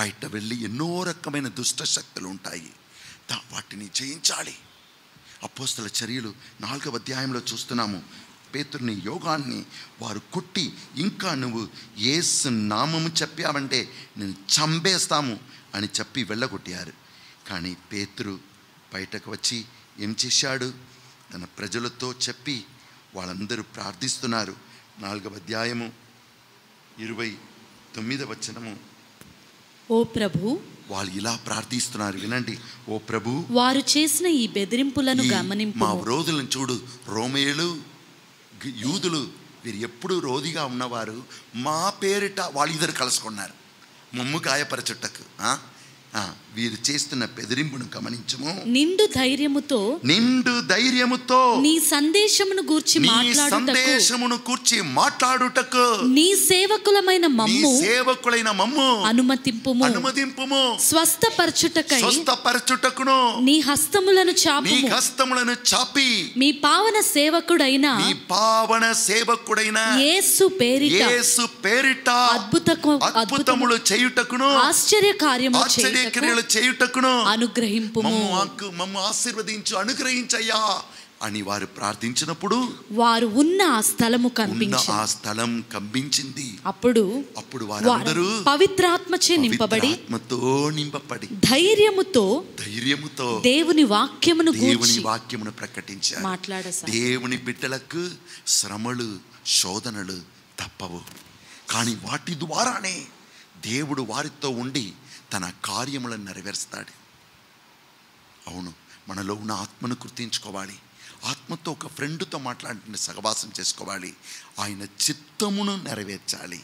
బయట వెళ్ళి ఎన్నో రకమైన దుష్ట శక్తులు ఉంటాయి దా- వాటిని జయించాలి అపోస్తల చర్యలు నాలుగవ అధ్యాయంలో చూస్తున్నాము పేతుర్ని యోగాన్ని వారు కొట్టి ఇంకా నువ్వు ఏసు నామము చెప్పావంటే నేను చంపేస్తాము అని చెప్పి వెళ్ళగొట్టారు కానీ పేతురు బయటకు వచ్చి ఏం చేశాడు తన ప్రజలతో చెప్పి వాళ్ళందరూ ప్రార్థిస్తున్నారు నాలుగవ అధ్యాయము ఇరవై తొమ్మిదవ వచనము ఓ ప్రభు వాళ్ళు ఇలా ప్రార్థిస్తున్నారు వినండి ఓ ప్రభు వారు చేసిన ఈ బెదిరింపులను ఈ గమనింపు మా రోజులను చూడు రోమేయులు గ్- యూదులు వీరు ఎప్పుడు రోదిగా ఉన్నవారు మా పేరిట వాళ్ళు ఇద్దరు కలుసుకున్నారు మమ్ము గాయపరచుటకు ఆ? ఆ, వీరు చేస్తున్న బెదిరింపును గమనించము నిండు ధైర్యముతో నిండు ధైర్యముతో నీ సందేశమును గూర్చి నీ మాట్లాడుటకు సందేశమును కూర్చి మాట్లాడుటకు నీ సేవకులమైన నీ మమ్ము సేవకులైన మమ్ము అనుమతింపుము అనుమతింపుము స్వస్థపరచుటకై స్వస్థపరచుటకును నీ హస్తములను నీ చాపుము హస్తములను చాపి మీ పావన సేవకుడైన నీ పావన సేవకుడైన యేసు పేరిట యేసు పేరిట అద్భుతకు అద్భుతములు చేయుటకును ఆశ్చర్య కార్యము ఆశ్చర్యక్రియలు చేయుటకును అనుగ్రహింపుము మమ్ము ఆకు మమ్ము ఆశీర్వదించు అనుగ్రహించయ్యా అని వారు ప్రార్థించినప్పుడు వారు ఉన్న ఆ స్థలము ఉన్న కనిపించి ఆ స్థలం కంపించింది అప్పుడు అప్పుడు వారు వారందరూ పవిత్రాత్మచే నింపబడి ఆత్మతో నింపబడి ధైర్యముతో ధైర్యముతో దేవుని వాక్యమును దేవుని గూర్చి వాక్యమును ప్రకటించారు మాట్లాడసాగారు. దేవుని బిడ్డలకు శ్రమలు శోధనలు తప్పవు కానీ వాటి ద్వారానే దేవుడు వారితో ఉండి తన కార్యములను నెరవేరుస్తాడు అవును మనలో ఉన్న ఆత్మను గుర్తించుకోవాలి ఆత్మతో ఒక ఫ్రెండ్తో మాట్లాడుతున్న సహవాసం చేసుకోవాలి ఆయన చిత్తమును నెరవేర్చాలి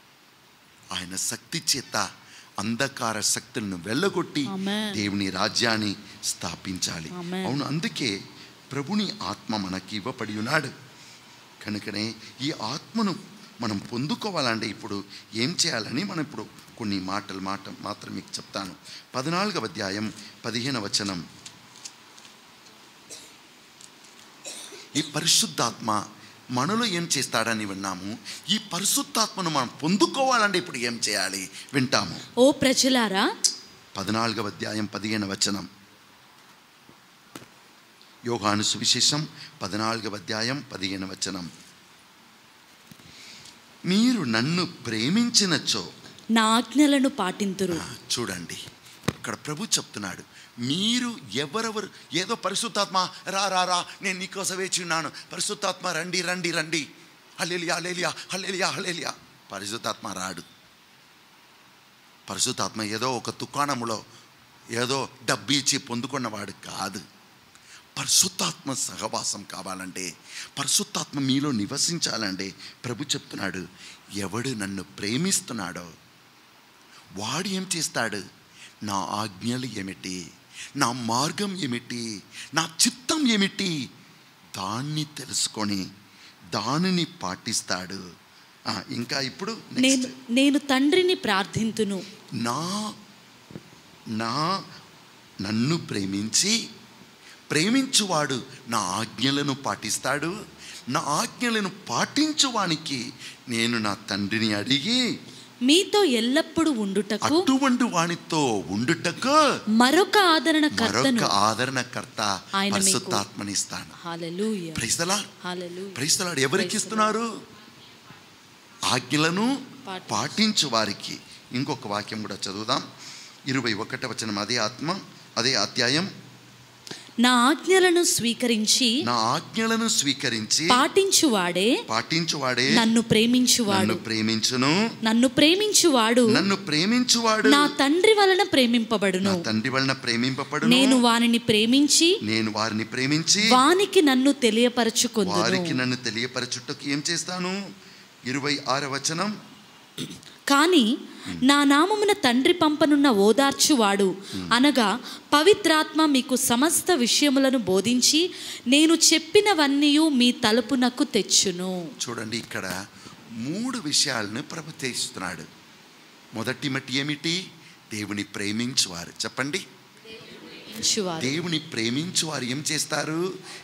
ఆయన శక్తి చేత అంధకార శక్తులను వెళ్ళగొట్టి ఆమేన్. దేవుని రాజ్యాన్ని స్థాపించాలి ఆమేన్. అవును అందుకే ప్రభుని ఆత్మ మనకి ఇవ్వబడి ఉన్నాడు కనుకనే ఈ ఆత్మను మనం పొందుకోవాలంటే ఇప్పుడు ఏం చేయాలని మనం ఇప్పుడు కొన్ని మాటలు మాట మాత్రం మీకు చెప్తాను పద్నాలుగవ అధ్యాయం పదిహేను వచనం ఈ పరిశుద్ధాత్మ మనలో ఏం చేస్తాడని విన్నాము ఈ పరిశుద్ధాత్మను మనం పొందుకోవాలంటే ఇప్పుడు ఏం చేయాలి వింటాము ఓ ప్రజలారా పద్నాలుగవ అధ్యాయం పదిహేను వచనం యోగాను సువిశేషం పద్నాలుగవ అధ్యాయం పదిహేను వచనం మీరు నన్ను ప్రేమించినచో నా ఆజ్ఞలను పాటింతురు ఆ, చూడండి ఇక్కడ ప్రభు చెప్తున్నాడు మీరు ఎవరెవరు ఏదో పరిశుద్ధాత్మ రా రా రా నేను నీకోసం వేచి ఉన్నాను పరిశుద్ధాత్మ రండి రండి రండి హలేలియా హలేలియా హలేలియా హలేలియా పరిశుద్ధాత్మ రాడు పరిశుద్ధాత్మ ఏదో ఒక దుకాణములో ఏదో డబ్బు ఇచ్చి పొందుకున్నవాడు కాదు పరిశుద్ధాత్మ సహవాసం కావాలంటే పరిశుద్ధాత్మ మీలో నివసించాలంటే ప్రభు చెప్తున్నాడు ఎవడు నన్ను ప్రేమిస్తున్నాడో వాడు ఏం చేస్తాడు నా ఆజ్ఞలు ఏమిటి నా మార్గం ఏమిటి నా చిత్తం ఏమిటి దాన్ని తెలుసుకొని దానిని పాటిస్తాడు ఆ, ఇంకా ఇప్పుడు నేను నెక్స్ట్ నేను తండ్రిని ప్రార్థింతును నా నా నన్ను ప్రేమించి ప్రేమించువాడు నా ఆజ్ఞలను పాటిస్తాడు నా ఆజ్ఞలను పాటించువానికి నేను నా తండ్రిని అడిగి మీతో ఎల్లప్పుడూ ఉండుటకు అటువంటి వానితో ఉండుటకు మరొక ఆదరణకర్తను మరొక ఆదరణకర్త ఆయన మీకు- పరిశుద్ధాత్మనిస్తాను హల్లెలూయా ప్రైస్తలా హల్లెలూయా ప్రైస్తలాడు ఎవరికి Praise the ఇస్తున్నారు ఆజ్ఞలను పాటించు. పాటించు వారికి ఇంకొక వాక్యం కూడా చదువుదాం ఇరవై ఒకట వచనం అదే ఆత్మ అదే అధ్యాయం నా ఆజ్ఞలను స్వీకరించి నా ఆజ్ఞలను స్వీకరించి పాటించువాడే పాటించువాడే నన్ను ప్రేమించువాడు నన్ను ప్రేమించును నన్ను ప్రేమించువాడు నన్ను ప్రేమించువాడు నా తండ్రి వలన నా ప్రేమింపబడును తండ్రి వలన ప్రేమింపబడును నేను వానిని ప్రేమించి నేను వారిని ప్రేమించి వానికి నన్ను తెలియపరచుకుందును వారికి నన్ను తెలియపరచుటకు ఏం చేస్తాను ఇరవై ఆర వచనం కానీ నా నామమున తండ్రి పంపనున్న ఓదార్చువాడు అనగా పవిత్రాత్మ మీకు సమస్త విషయములను బోధించి నేను చెప్పినవన్నీ మీ తలుపునకు తెచ్చును చూడండి ఇక్కడ మూడు విషయాలను ప్రభు చేస్తున్నాడు మొదటి మట్టి ఏమిటి దేవుని ప్రేమించువారు చెప్పండి ప్రేమించువారు. దేవుని ప్రేమించువారు ఏం చేస్తారు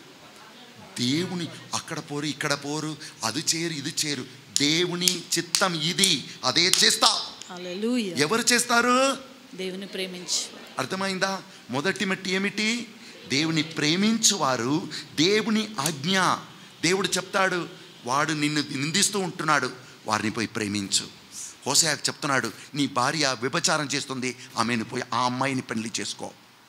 దేవుని అక్కడ పోరు ఇక్కడ పోరు అది చేరు ఇది చేరు దేవుని చిత్తం ఇది అదే చేస్తా హల్లెలూయా ఎవరు చేస్తారు దేవుని ప్రేమించు అర్థమైందా మొదటి మట్టి ఏమిటి దేవుని ప్రేమించువారు దేవుని ఆజ్ఞ దేవుడు చెప్తాడు వాడు నిన్ను నిందిస్తూ ఉంటున్నాడు వారిని పోయి ప్రేమించు హోసయాకు చెప్తున్నాడు నీ భార్య వ్యభిచారం చేస్తుంది ఆమెను పోయి ఆ అమ్మాయిని పెళ్లి చేసుకో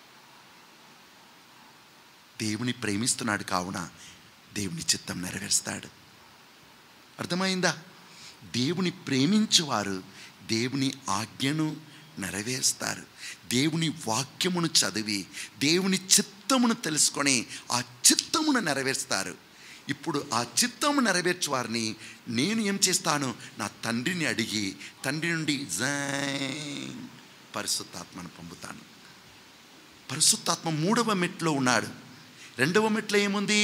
దేవుని ప్రేమిస్తున్నాడు కావున దేవుని చిత్తం నెరవేరుస్తాడు అర్థమైందా దేవుని ప్రేమించువారు దేవుని ఆజ్ఞను నెరవేరుస్తారు దేవుని వాక్యమును చదివి దేవుని చిత్తమును తెలుసుకొని ఆ చిత్తమును నెరవేరుస్తారు ఇప్పుడు ఆ చిత్తము నెరవేర్చు వారిని నేను ఏం చేస్తాను నా తండ్రిని అడిగి తండ్రి నుండి జైన్ పరిశుద్ధాత్మను పంపుతాను పరిశుద్ధాత్మ మూడవ మెట్లో ఉన్నాడు రెండవ మెట్లో ఏముంది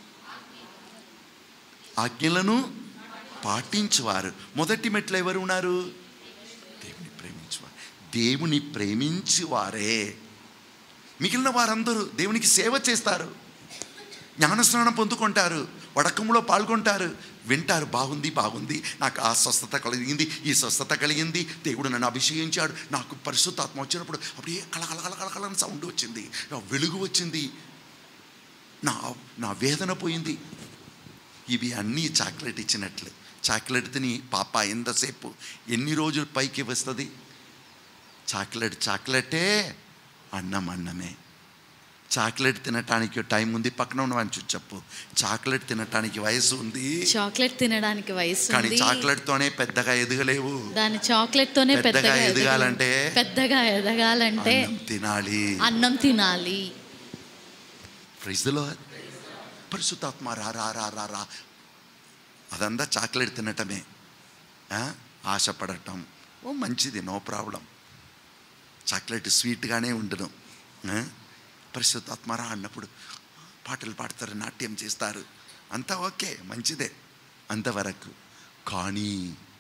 ఆజ్ఞలను పాటించువారు మొదటి మెట్లో ఎవరు ఉన్నారు దేవుని ప్రేమించువారు దేవుని ప్రేమించువారే మిగిలిన వారందరూ దేవునికి సేవ చేస్తారు జ్ఞానస్నానం పొందుకుంటారు వడకంలో పాల్గొంటారు వింటారు బాగుంది బాగుంది నాకు ఆ స్వస్థత కలిగింది ఈ స్వస్థత కలిగింది దేవుడు నన్ను అభిషేకించాడు నాకు పరిశుద్ధాత్మ వచ్చినప్పుడు అప్పుడే కళ కళ కళ కళ అని సౌండ్ వచ్చింది నా వెలుగు వచ్చింది నా నా వేదన పోయింది ఇవి అన్నీ చాక్లెట్ ఇచ్చినట్లు చాక్లెట్ తిని పాప ఎంతసేపు ఎన్ని రోజులు పైకి వస్తుంది చాక్లెట్ చాక్లెటే అన్నం అన్నమే చాక్లెట్ తినటానికి టైం ఉంది పక్కన ఉన్న వాడిని చూసి చెప్పు చాక్లెట్ తినటానికి వయసు ఉంది చాక్లెట్ తినడానికి వయసు కానీ ఉంది చాక్లెట్ తోనే పెద్దగా ఎదగలేవు దాని చాక్లెట్ తోనే పెద్దగా పెద్దగా ఎదగాలంటే ఎదగాలంటే పెద్దగా ఎదగాలంటే అన్నం తినాలి అన్నం తినాలి ప్రైజ్లో పరిశుద్ధాత్మ రా రా రా రా రా అదంతా చాక్లెట్ తినటమే ఆ? ఆశపడటం ఓ మంచిది నో ప్రాబ్లం చాక్లెట్ స్వీట్గానే ఉండను ఆ? పరిశుద్ధాత్మ రా అన్నప్పుడు పాటలు పాడతారు నాట్యం చేస్తారు అంతా ఓకే మంచిదే అంతవరకు కానీ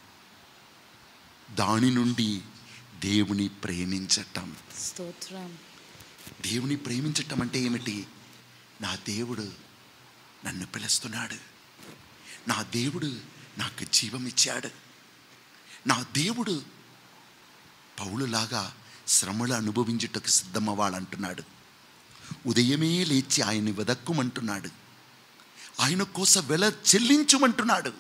దాని నుండి దేవుని ప్రేమించటం స్తోత్రం దేవుని ప్రేమించటం అంటే ఏమిటి నా దేవుడు నన్ను పిలుస్తున్నాడు నా దేవుడు నాకు జీవం ఇచ్చాడు నా దేవుడు పౌలులాగా శ్రమలు అనుభవించుటకు సిద్ధమవ్వాలంటున్నాడు ఉదయమే లేచి ఆయన్ని వెదక్కుమంటున్నాడు ఆయన కోసం వెల చెల్లించుమంటున్నాడు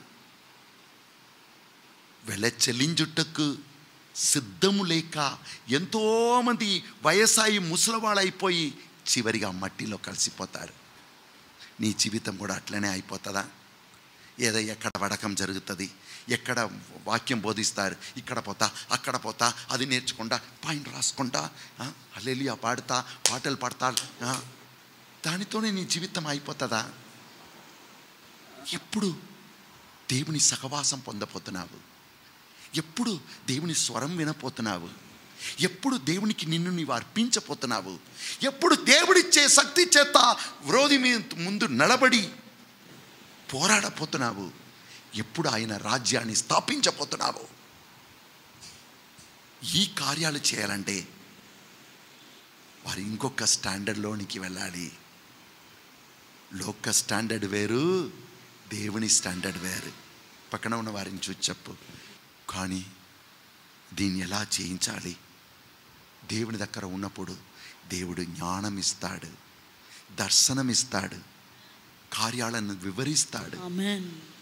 వెల చెల్లించుటకు సిద్ధము లేక ఎంతోమంది వయసాయి ముసలవాళ్ళైపోయి చివరిగా మట్టిలో కలిసిపోతారు నీ జీవితం కూడా అట్లనే అయిపోతుందా ఏదో ఎక్కడ వడకం జరుగుతుంది ఎక్కడ వాక్యం బోధిస్తారు ఇక్కడ పోతా అక్కడ పోతా అది నేర్చుకుంటా పాయింట్ రాసుకుంటా అల్లెలియా పాడుతా పాటలు పాడతా ఆ, దానితోనే నీ జీవితం అయిపోతుందా ఎప్పుడు దేవుని సహవాసం పొందపోతున్నావు ఎప్పుడు దేవుని స్వరం వినపోతున్నావు ఎప్పుడు దేవునికి నిన్ను నీవు అర్పించపోతున్నావు ఎప్పుడు దేవుడిచ్చే శక్తి చేత వ్రోధి మీ ముందు నిలబడి పోరాడపోతున్నావు ఎప్పుడు ఆయన రాజ్యాన్ని స్థాపించపోతున్నావు ఈ కార్యాలు చేయాలంటే వారు ఇంకొక స్టాండర్డ్లోనికి వెళ్ళాలి లోక స్టాండర్డ్ వేరు దేవుని స్టాండర్డ్ వేరు పక్కన ఉన్న వారిని చూసి చెప్పు కానీ దీన్ని ఎలా చేయించాలి దేవుని దగ్గర ఉన్నప్పుడు దేవుడు జ్ఞానం ఇస్తాడు దర్శనం ఇస్తాడు కార్యాలను వివరిస్తాడు ఆమెన్